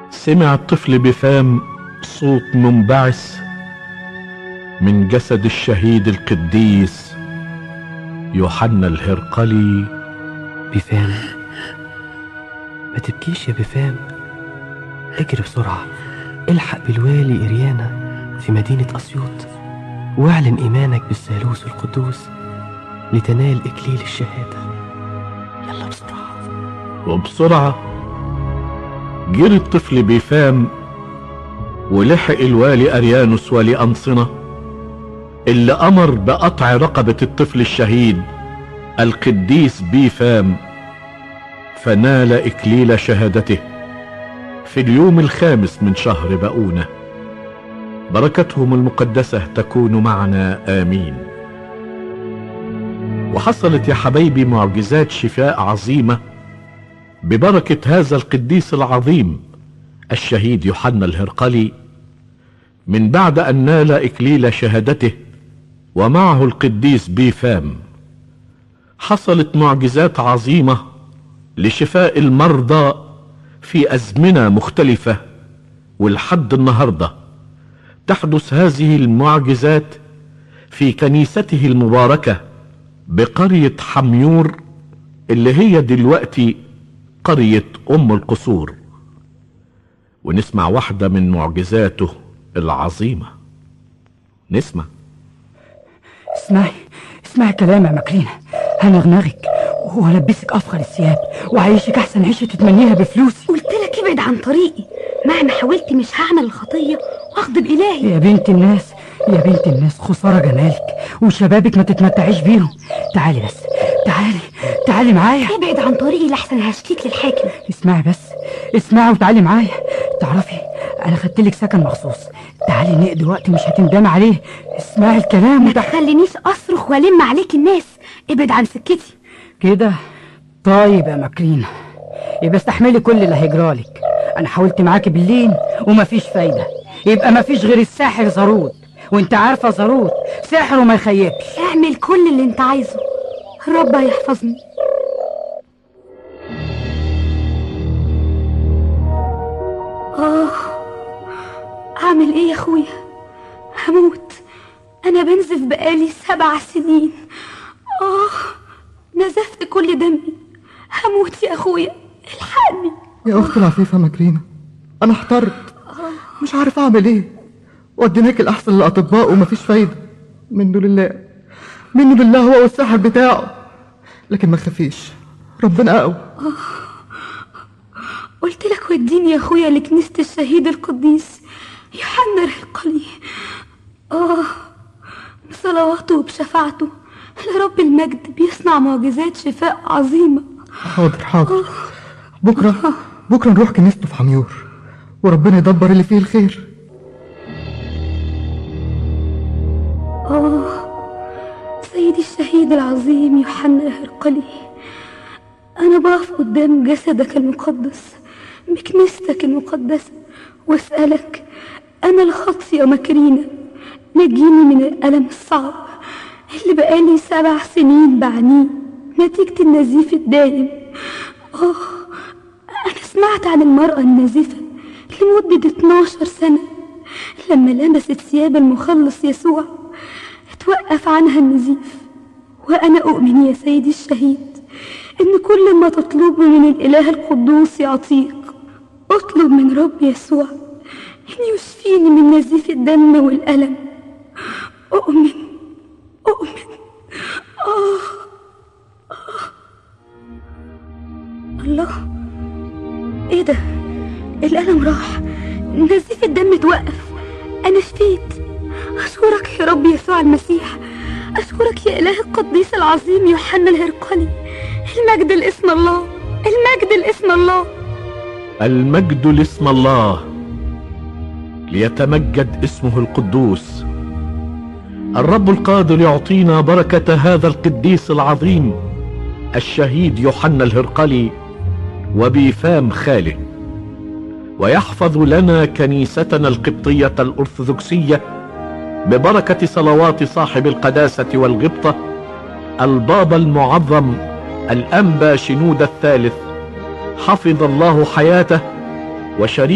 سمع الطفل بفام صوت منبعث من جسد الشهيد القديس يوحنا الهرقلي بفام ما تبكيش يا بفام اجري بسرعة الحق بالوالي إريانا في مدينة أسيوط واعلن إيمانك بالثالوث القدوس لتنال إكليل الشهادة يلا بسرعة وبسرعة جري الطفل بفام ولحق الوالي أريانوس ولي أنصنة اللي أمر بقطع رقبة الطفل الشهيد القديس بيفام فنال إكليل شهادته في اليوم الخامس من شهر بؤونة بركتهم المقدسة تكون معنا آمين وحصلت يا حبايبي معجزات شفاء عظيمة ببركة هذا القديس العظيم الشهيد يوحنا الهرقلي من بعد أن نال إكليل شهادته ومعه القديس بيفام حصلت معجزات عظيمة لشفاء المرضى في أزمنة مختلفة ولحد النهاردة تحدث هذه المعجزات في كنيسته المباركة بقرية حميور اللي هي دلوقتي قرية أم القصور ونسمع واحدة من معجزاته العظيمة نسمع اسمعي اسمعي كلام يا ماكرينا هنغنغك وهلبسك افخر الثياب وعيشك احسن عيشه تتمنيها بفلوسي قلت لك ابعد عن طريقي مهما حاولت مش هعمل الخطيه واغضب الهي يا بنت الناس يا بنت الناس خساره جمالك وشبابك ما تتمتعيش بيهم تعالي بس تعالي تعالي معايا ابعد عن طريقي لحسن هشتيك للحاكم اسمعي بس اسمعي وتعالي معايا تعرفي انا خدت لك سكن مخصوص تعالي نقضي وقت مش هتندمي عليه اسمعي الكلام ما وتع... تخلينيش اصرخ والم عليك الناس ابعد عن سكتي كده طيب يا ماكرينا يبقى استحملي كل اللي هيجرالك انا حاولت معاكي بالليل ومفيش فايده يبقى مفيش غير الساحر زارود وانت عارفه زارود سحره ما يخيبش اعمل كل اللي انت عايزه رب يحفظني اه اعمل ايه يا اخويا هموت انا بنزف بقالي سبع سنين اه نزفت كل دمي هموت يا اخويا الحقني يا أختي العفيفة ماكرينا أنا احترت مش عارف أعمل إيه وديناك الأحسن للأطباء ومفيش فايدة منه لله منه لله هو والسحر بتاعه لكن ما تخافيش ربنا أقوى قلت لك وديني يا اخويا لكنيسة الشهيد القديس يوحنا الهرقلي اه بصلواته وبشفاعته لرب المجد بيصنع معجزات شفاء عظيمة حاضر حاضر بكرة بكرة نروح كنيسته في حميور وربنا يدبر اللي فيه الخير آه سيدي الشهيد العظيم يوحنا الهرقلي أنا بقف قدام جسدك المقدس بكنيستك المقدسة وأسألك أنا الخاطية مكرينة نجيني من الألم الصعب اللي بقالي سبع سنين بعانيه نتيجة النزيف الدايم آه أنا سمعت عن المرأة النازفة لمدة 12 سنة لما لمست ثياب المخلص يسوع اتوقف عنها النزيف وأنا أؤمن يا سيدي الشهيد إن كل ما تطلبه من الإله القدوس يعطيك اطلب من رب يسوع إن يشفيني من نزيف الدم والألم أؤمن أؤمن آه آه الله إيه ده الألم راح نزيف الدم اتوقف أنا شفيت أشكرك يا رب يسوع المسيح أشكرك يا إله القديس العظيم يوحنا الهرقلي المجد لاسم الله المجد لاسم الله المجد لاسم الله ليتمجد اسمه القدوس الرب القادر يعطينا بركة هذا القديس العظيم الشهيد يوحنا الهرقلي وبيفام خاله ويحفظ لنا كنيستنا القبطية الأرثوذكسية ببركة صلوات صاحب القداسة والغبطة البابا المعظم الأنبا شنود الثالث حفظ الله حياته وشريك